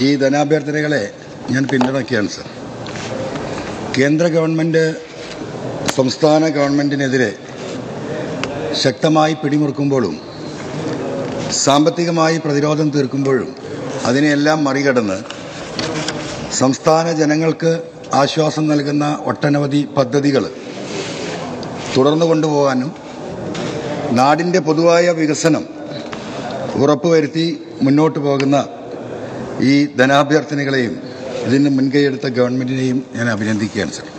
ഈ ധനാഭ്യർത്ഥനകളെ ഞാൻ പിന്തുണയ്ക്കുകയാണ് സർ കേന്ദ്ര ഗവൺമെൻറ് സംസ്ഥാന ഗവൺമെൻറ്റിനെതിരെ ശക്തമായി പിടിമുറുക്കുമ്പോഴും സാമ്പത്തികമായി പ്രതിരോധം തീർക്കുമ്പോഴും അതിനെയെല്ലാം മറികടന്ന് സംസ്ഥാന ജനങ്ങൾക്ക് ആശ്വാസം നൽകുന്ന ഒട്ടനവധി പദ്ധതികൾ തുടർന്നു കൊണ്ടുപോകാനും നാടിൻ്റെ പൊതുവായ വികസനം ഉറപ്പുവരുത്തി മുന്നോട്ട് പോകുന്ന ഈ ധനാഭ്യർത്ഥനകളെയും ഇതിന് മുൻകൈയെടുത്ത ഗവൺമെൻറ്റിനെയും ഞാൻ അഭിനന്ദിക്കുകയാണ് സർ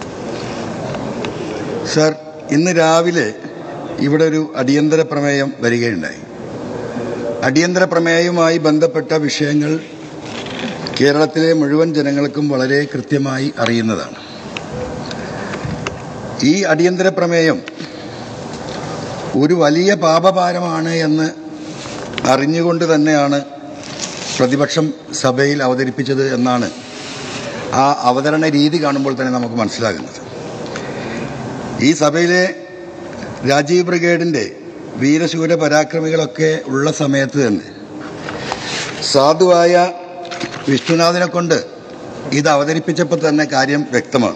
സർ ഇന്ന് രാവിലെ ഇവിടെ ഒരു അടിയന്തര പ്രമേയം വരികയുണ്ടായി അടിയന്തര പ്രമേയവുമായി ബന്ധപ്പെട്ട വിഷയങ്ങൾ കേരളത്തിലെ മുഴുവൻ ജനങ്ങൾക്കും വളരെ കൃത്യമായി അറിയുന്നതാണ് ഈ അടിയന്തര പ്രമേയം ഒരു വലിയ പാപഭാരമാണ് എന്ന് അറിഞ്ഞുകൊണ്ട് തന്നെയാണ് പ്രതിപക്ഷം സഭയിൽ അവതരിപ്പിച്ചത് എന്നാണ് ആ അവതരണ രീതി കാണുമ്പോൾ തന്നെ നമുക്ക് മനസ്സിലാകുന്നത് ഈ സഭയിലെ രാജീവ് ബ്രിഗേഡിൻ്റെ വീരശൂര പരാക്രമികളൊക്കെ ഉള്ള സമയത്ത് തന്നെ സാധുവായ വിഷ്ണുനാഥിനെ കൊണ്ട് ഇത് അവതരിപ്പിച്ചപ്പോൾ തന്നെ കാര്യം വ്യക്തമാണ്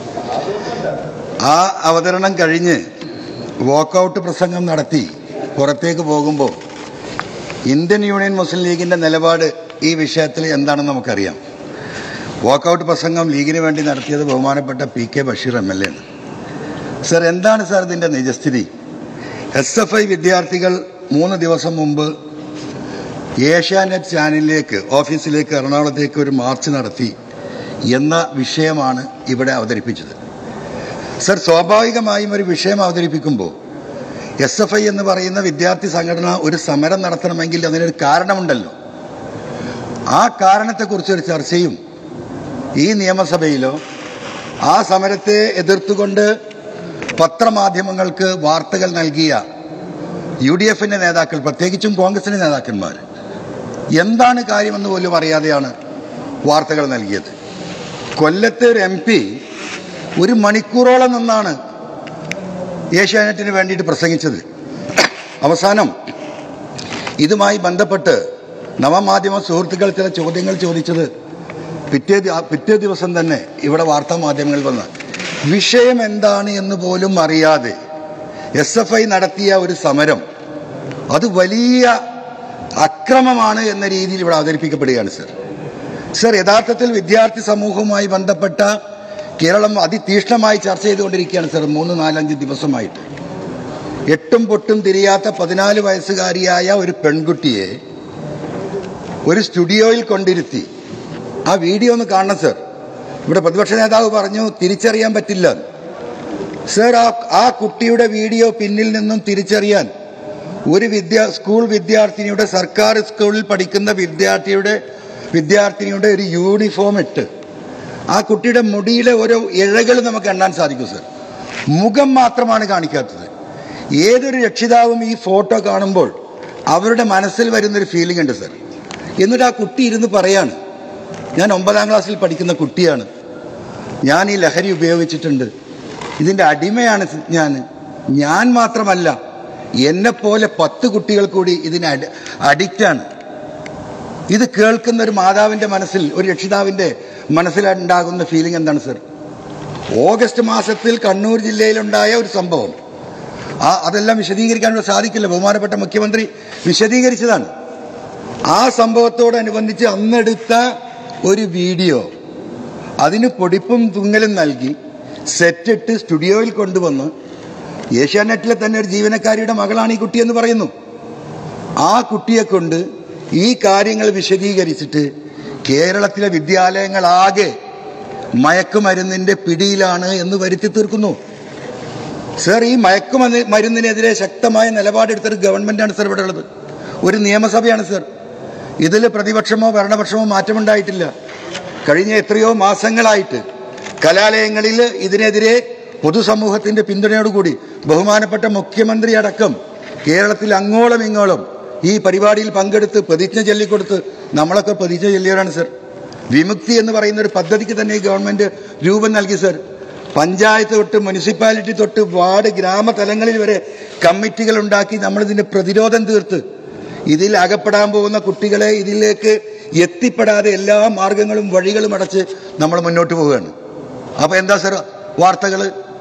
ആ അവതരണം കഴിഞ്ഞ് വാക്കൗട്ട് പ്രസംഗം നടത്തി പുറത്തേക്ക് പോകുമ്പോൾ ഇന്ത്യൻ യൂണിയൻ മുസ്ലിം ലീഗിന്റെ നിലപാട് ഈ വിഷയത്തിൽ എന്താണെന്ന് നമുക്കറിയാം വാക്കൗട്ട് പ്രസംഗം ലീഗിന് വേണ്ടി നടത്തിയത് ബഹുമാനപ്പെട്ട P K Basheer M L A ആണ് സർ എന്താണ് സാർ ഇതിന്റെ നിജസ്ഥിതി എസ് എഫ് ഐ വിദ്യാർത്ഥികൾ മൂന്ന് ദിവസം മുമ്പ് ഏഷ്യാനെറ്റ് ചാനലിലേക്ക് ഓഫീസിലേക്ക് എറണാകുളത്തേക്ക് ഒരു മാർച്ച് നടത്തി എന്ന വിഷയമാണ് ഇവിടെ അവതരിപ്പിച്ചത് സർ സ്വാഭാവികമായും ഒരു വിഷയം അവതരിപ്പിക്കുമ്പോൾ എസ് എഫ് ഐ എന്ന് പറയുന്ന വിദ്യാർത്ഥി സംഘടന ഒരു സമരം നടത്തണമെങ്കിൽ അതിനൊരു കാരണമുണ്ടല്ലോ ആ കാരണത്തെക്കുറിച്ച് ഒരു ചർച്ചയും ഈ നിയമസഭയിലോ ആ സമരത്തെ എതിർത്തുകൊണ്ട് പത്രമാധ്യമങ്ങൾക്ക് വാർത്തകൾ നൽകിയ യു ഡി എഫിന്റെ നേതാക്കൾ പ്രത്യേകിച്ചും കോൺഗ്രസിന്റെ നേതാക്കന്മാർ എന്താണ് കാര്യമെന്ന് പോലും അറിയാതെയാണ് വാർത്തകൾ നൽകിയത് കൊല്ലത്തെ ഒരു എം പി ഒരു മണിക്കൂറോളം നിന്നാണ് ഏഷ്യാനെറ്റിന് വേണ്ടിയിട്ട് പ്രസംഗിച്ചത് അവസാനം ഇതുമായി ബന്ധപ്പെട്ട് നവമാധ്യമ സുഹൃത്തുക്കൾ ചില ചോദ്യങ്ങൾ ചോദിച്ചത് പിറ്റേ ദി- പിറ്റേ ദിവസം തന്നെ ഇവിടെ വാർത്താ മാധ്യമങ്ങളിൽ വന്ന് വിഷയം എന്താണ് എന്ന് പോലും അറിയാതെ എസ് എഫ് ഐ നടത്തിയ ഒരു സമരം അത് വലിയ അക്രമമാണ് എന്ന രീതിയിൽ ഇവിടെ അവതരിപ്പിക്കപ്പെടുകയാണ് സർ സർ യഥാർത്ഥത്തിൽ വിദ്യാർത്ഥി സമൂഹവുമായി ബന്ധപ്പെട്ട കേരളം അതിതീക്ഷ്ണമായി ചർച്ച ചെയ്തുകൊണ്ടിരിക്കുകയാണ് സർ മൂന്ന് നാലഞ്ച് ദിവസമായിട്ട് എട്ടും പൊട്ടും തിരിയാത്ത പതിനാല് വയസ്സുകാരിയായ ഒരു പെൺകുട്ടിയെ ഒരു സ്റ്റുഡിയോയിൽ കൊണ്ടിരുത്തി ആ വീഡിയോ ഒന്ന് കാണണം സർ ഇവിടെ പ്രതിപക്ഷ നേതാവ് പറഞ്ഞു തിരിച്ചറിയാൻ പറ്റില്ല സർ ആ ആ കുട്ടിയുടെ വീഡിയോ പിന്നിൽ നിന്നും തിരിച്ചറിയാൻ ഒരു വിദ്യാ സ്കൂൾ വിദ്യാർത്ഥിനിയുടെ സർക്കാർ സ്കൂളിൽ പഠിക്കുന്ന വിദ്യാർത്ഥിയുടെ വിദ്യാർത്ഥിനിയുടെ ഒരു യൂണിഫോം ഇട്ട് ആ കുട്ടിയുടെ മുടിയിലെ ഓരോ ഇഴകൾ നമുക്ക് എണ്ണാൻ സാധിക്കും സർ മുഖം മാത്രമാണ് കാണിക്കാത്തത് ഏതൊരു രക്ഷിതാവും ഈ ഫോട്ടോ കാണുമ്പോൾ അവരുടെ മനസ്സിൽ വരുന്നൊരു ഫീലിംഗ് ഉണ്ട് സർ എന്നിട്ട് ആ കുട്ടി ഇരുന്ന് പറയാണ് ഞാൻ ഒമ്പതാം ക്ലാസ്സിൽ പഠിക്കുന്ന കുട്ടിയാണ് ഞാൻ ഈ ലഹരി ഉപയോഗിച്ചിട്ടുണ്ട് ഇതിൻ്റെ അടിമയാണ് ഞാൻ ഞാൻ മാത്രമല്ല എന്നെപ്പോലെ പത്ത് കുട്ടികൾ കൂടി ഇതിന് അഡി അഡിക്റ്റാണ് ഇത് കേൾക്കുന്ന ഒരു മാതാവിന്റെ മനസ്സിൽ ഒരു രക്ഷിതാവിന്റെ മനസ്സിലുണ്ടാകുന്ന ഫീലിംഗ് എന്താണ് സർ ഓഗസ്റ്റ് മാസത്തിൽ കണ്ണൂർ ജില്ലയിലുണ്ടായ ഒരു സംഭവം ആ അതെല്ലാം വിശദീകരിക്കാൻ ഇവിടെ സാധിക്കില്ല ബഹുമാനപ്പെട്ട മുഖ്യമന്ത്രി വിശദീകരിച്ചതാണ് ആ സംഭവത്തോടനുബന്ധിച്ച് അന്നെടുത്ത ഒരു വീഡിയോ അതിന് പൊടിപ്പും തുങ്ങലും നൽകി സെറ്റിട്ട് സ്റ്റുഡിയോയിൽ കൊണ്ടുവന്ന് ഏഷ്യാനെറ്റിലെ തന്നെ ഒരു ജീവനക്കാരിയുടെ മകളാണ് ഈ കുട്ടി എന്ന് പറയുന്നു ആ കുട്ടിയെ കൊണ്ട് ഈ കാര്യങ്ങൾ വിശദീകരിച്ചിട്ട് കേരളത്തിലെ വിദ്യാലയങ്ങളാകെ മയക്കുമരുന്നിന്റെ പിടിയിലാണ് എന്ന് വരുത്തി തീർക്കുന്നു സർ ഈ മയക്കുമരുന്ന് മരുന്നിനെതിരെ ശക്തമായ നിലപാടെടുത്തൊരു ഗവൺമെന്റാണ് സർ ഇവിടെ ഉള്ളത് ഒരു നിയമസഭയാണ് സർ ഇതിൽ പ്രതിപക്ഷമോ ഭരണപക്ഷമോ മാറ്റമുണ്ടായിട്ടില്ല കഴിഞ്ഞ എത്രയോ മാസങ്ങളായിട്ട് കലാലയങ്ങളിൽ ഇതിനെതിരെ പൊതുസമൂഹത്തിന്റെ പിന്തുണയോടുകൂടി ബഹുമാനപ്പെട്ട മുഖ്യമന്ത്രി അടക്കം കേരളത്തിൽ അങ്ങോളം ഇങ്ങോളം ഈ പരിപാടിയിൽ പങ്കെടുത്ത് പ്രതിജ്ഞ ചൊല്ലിക്കൊടുത്ത് നമ്മളൊക്കെ പ്രതിജ്ഞ ചൊല്ലിയവരാണ് സർ വിമുക്തി എന്ന് പറയുന്ന ഒരു പദ്ധതിക്ക് തന്നെ ഈ ഗവൺമെന്റ് രൂപം നൽകി സർ പഞ്ചായത്ത് തൊട്ട് മുനിസിപ്പാലിറ്റി തൊട്ട് വാർഡ് ഗ്രാമതലങ്ങളിൽ വരെ കമ്മിറ്റികൾ ഉണ്ടാക്കി നമ്മളിതിന്റെ പ്രതിരോധം തീർത്ത് ഇതിൽ അകപ്പെടാൻ പോകുന്ന കുട്ടികളെ ഇതിലേക്ക് എത്തിപ്പെടാതെ എല്ലാ മാർഗങ്ങളും വഴികളും അടച്ച് നമ്മൾ മുന്നോട്ട് പോവുകയാണ് അപ്പൊ എന്താ സർ വാർത്തകൾ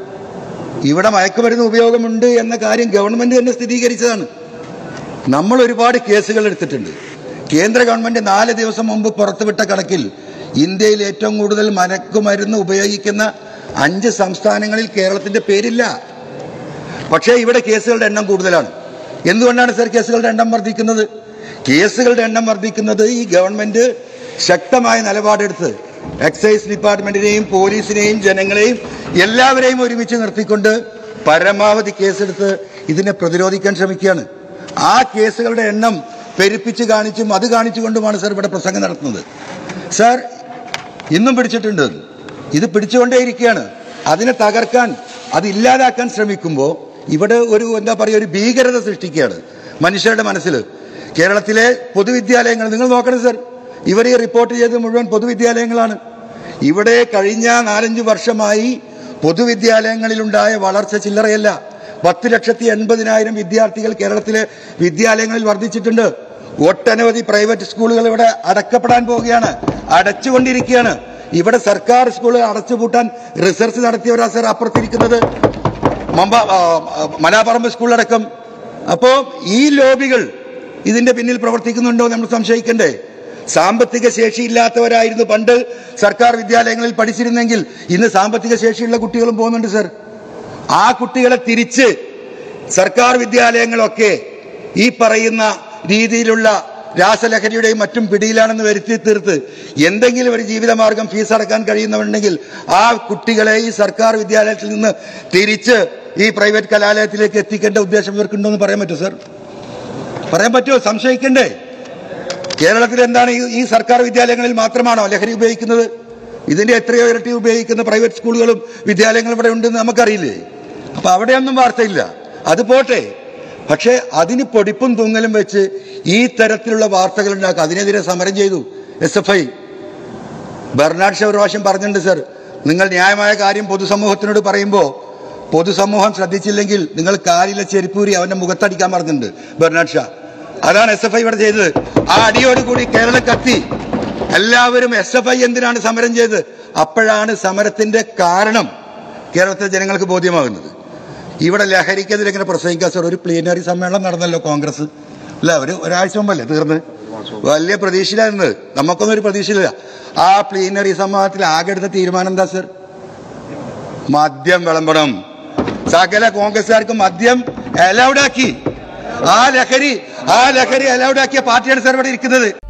ഇവിടെ മയക്കുമരുന്ന് ഉപയോഗമുണ്ട് എന്ന കാര്യം ഗവൺമെന്റ് തന്നെ സ്ഥിരീകരിച്ചതാണ് നമ്മൾ ഒരുപാട് കേസുകൾ എടുത്തിട്ടുണ്ട് കേന്ദ്ര ഗവൺമെന്റ് നാല് ദിവസം മുമ്പ് പുറത്തുവിട്ട കണക്കിൽ ഇന്ത്യയിൽ ഏറ്റവും കൂടുതൽ മയക്കുമരുന്ന് ഉപയോഗിക്കുന്ന അഞ്ച് സംസ്ഥാനങ്ങളിൽ കേരളത്തിന്റെ പേരില്ല പക്ഷേ ഇവിടെ കേസുകളുടെ എണ്ണം കൂടുതലാണ് എന്തുകൊണ്ടാണ് സർ കേസുകളുടെ എണ്ണം വർദ്ധിക്കുന്നത് കേസുകളുടെ എണ്ണം വർദ്ധിക്കുന്നത് ഈ ഗവൺമെന്റ് ശക്തമായ നിലപാടെടുത്ത് എക്സൈസ് ഡിപ്പാർട്ട്മെന്റിനെയും പോലീസിനെയും ജനങ്ങളെയും എല്ലാവരെയും ഒരുമിച്ച് നിർത്തിക്കൊണ്ട് പരമാവധി കേസെടുത്ത് ഇതിനെ പ്രതിരോധിക്കാൻ ശ്രമിക്കുകയാണ് ആ കേസുകളുടെ എണ്ണം പെരുപ്പിച്ച് കാണിച്ചും അത് കാണിച്ചുകൊണ്ടുമാണ് സർ ഇവിടെ പ്രസംഗം നടത്തുന്നത് സർ ഇന്നും പിടിച്ചിട്ടുണ്ട് ഇത് പിടിച്ചുകൊണ്ടേയിരിക്കുകയാണ് അതിനെ തകർക്കാൻ അത് ഇല്ലാതാക്കാൻ ശ്രമിക്കുമ്പോൾ ഇവിടെ ഒരു എന്താ പറയുക ഒരു ഭീകരത സൃഷ്ടിക്കുകയാണ് മനുഷ്യരുടെ മനസ്സിൽ കേരളത്തിലെ പൊതുവിദ്യാലയങ്ങൾ നിങ്ങൾ നോക്കണം സർ ഇവർ ഈ റിപ്പോർട്ട് ചെയ്തത് മുഴുവൻ പൊതുവിദ്യാലയങ്ങളാണ് ഇവിടെ കഴിഞ്ഞ നാലഞ്ച് വർഷമായി പൊതുവിദ്യാലയങ്ങളിലുണ്ടായ വളർച്ച ചില്ലറയല്ല പത്ത് ലക്ഷത്തി എൺപതിനായിരം വിദ്യാർത്ഥികൾ കേരളത്തിലെ വിദ്യാലയങ്ങളിൽ വർദ്ധിച്ചിട്ടുണ്ട് ഒട്ടനവധി പ്രൈവറ്റ് സ്കൂളുകൾ ഇവിടെ അടക്കപ്പെടാൻ പോവുകയാണ് അടച്ചുകൊണ്ടിരിക്കുകയാണ് ഇവിടെ സർക്കാർ സ്കൂളുകൾ അടച്ചുപൂട്ടാൻ റിസർച്ച് നടത്തിയവരാ സർ അപ്പുറത്തിരിക്കുന്നത് മമ്പ ആ, ആ, മലാപ്പറമ്പ് സ്കൂളടക്കം അപ്പോ ഈ ലോബികൾ ഇതിന്റെ പിന്നിൽ പ്രവർത്തിക്കുന്നുണ്ടോ നമ്മൾ സംശയിക്കണ്ടേ സാമ്പത്തിക ശേഷിയില്ലാത്തവരായിരുന്നു പണ്ട് സർക്കാർ വിദ്യാലയങ്ങളിൽ പഠിച്ചിരുന്നെങ്കിൽ ഇന്ന് സാമ്പത്തിക ശേഷിയുള്ള കുട്ടികളും പോകുന്നുണ്ട് സർ ആ കുട്ടികളെ തിരിച്ച് സർക്കാർ വിദ്യാലയങ്ങളൊക്കെ ഈ പറയുന്ന രീതിയിലുള്ള രാസലഹരിയുടെയും മറ്റും പിടിയിലാണെന്ന് വരുത്തി തീർത്ത് എന്തെങ്കിലും ഒരു ജീവിതമാർഗം ഫീസ് അടക്കാൻ കഴിയുന്നവരുണ്ടെങ്കിൽ ആ കുട്ടികളെ ഈ സർക്കാർ വിദ്യാലയത്തിൽ നിന്ന് തിരിച്ച് ഈ പ്രൈവറ്റ് കലാലയത്തിലേക്ക് എത്തിക്കേണ്ട ഉദ്ദേശം ഇവർക്കുണ്ടോ എന്ന് പറയാൻ പറ്റുമോ സർ പറയാൻ പറ്റുമോ സംശയിക്കണ്ടേ കേരളത്തിൽ എന്താണ് ഈ- ഈ സർക്കാർ വിദ്യാലയങ്ങളിൽ മാത്രമാണോ ലഹരി ഉപയോഗിക്കുന്നത് ഇതിന്റെ എത്രയോ ഇരട്ടി ഉപയോഗിക്കുന്ന പ്രൈവറ്റ് സ്കൂളുകളും വിദ്യാലയങ്ങളും ഇവിടെ ഉണ്ടെന്ന് നമുക്കറിയില്ലേ അപ്പൊ അവിടെയൊന്നും വാർത്തയില്ല അത് പോട്ടെ പക്ഷേ അതിന് പൊടിപ്പും തൂങ്ങലും വെച്ച് ഈ തരത്തിലുള്ള വാർത്തകൾ ഉണ്ടാക്കുക അതിനെതിരെ സമരം ചെയ്തു S F I Bernard Shaw ഒരു പ്രാവശ്യം പറഞ്ഞിട്ടുണ്ട് സർ നിങ്ങൾ ന്യായമായ കാര്യം പൊതുസമൂഹത്തിനോട് പറയുമ്പോൾ പൊതുസമൂഹം ശ്രദ്ധിച്ചില്ലെങ്കിൽ നിങ്ങൾ കാലിലെ ചെരുപ്പൂരി അവന്റെ മുഖത്തടിക്കാൻ പറഞ്ഞിട്ടുണ്ട് ബെർണാഡ് ഷാ അതാണ് എസ് എഫ് ഐ ഇവിടെ ചെയ്തത് ആ അടിയോടുകൂടി കേരളം കത്തി എല്ലാവരും എസ് എഫ് ഐ എന്തിനാണ് സമരം ചെയ്തത് അപ്പോഴാണ് സമരത്തിന്റെ കാരണം കേരളത്തിലെ ജനങ്ങൾക്ക് ബോധ്യമാകുന്നത് ഇവിടെ ലഹരിക്കെതിരെ ഇങ്ങനെ പ്രസംഗിക്കാൻ സാർ ഒരു പ്ലീനറി സമ്മേളനം നടന്നല്ലോ കോൺഗ്രസ് അല്ല ഒരു ഒരാഴ്ച മുമ്പല്ലേ തീർന്ന് വലിയ പ്രതീക്ഷയിലായിരുന്നത് നമുക്കൊന്നും ഒരു പ്രതീക്ഷയില്ല ആ പ്ലീനറി സമ്മേളനത്തിൽ ആകെ എടുത്ത തീരുമാനം എന്താ സർ മദ്യം വിളമ്പണം സകല കോൺഗ്രസ്സുകാർക്ക് മദ്യം അലൗഡ് ആക്കി ആ ലഹരി ആ ലഹരി അലൗഡ് ആക്കിയ പാർട്ടിയാണ് സർ ഇവിടെ ഇരിക്കുന്നത്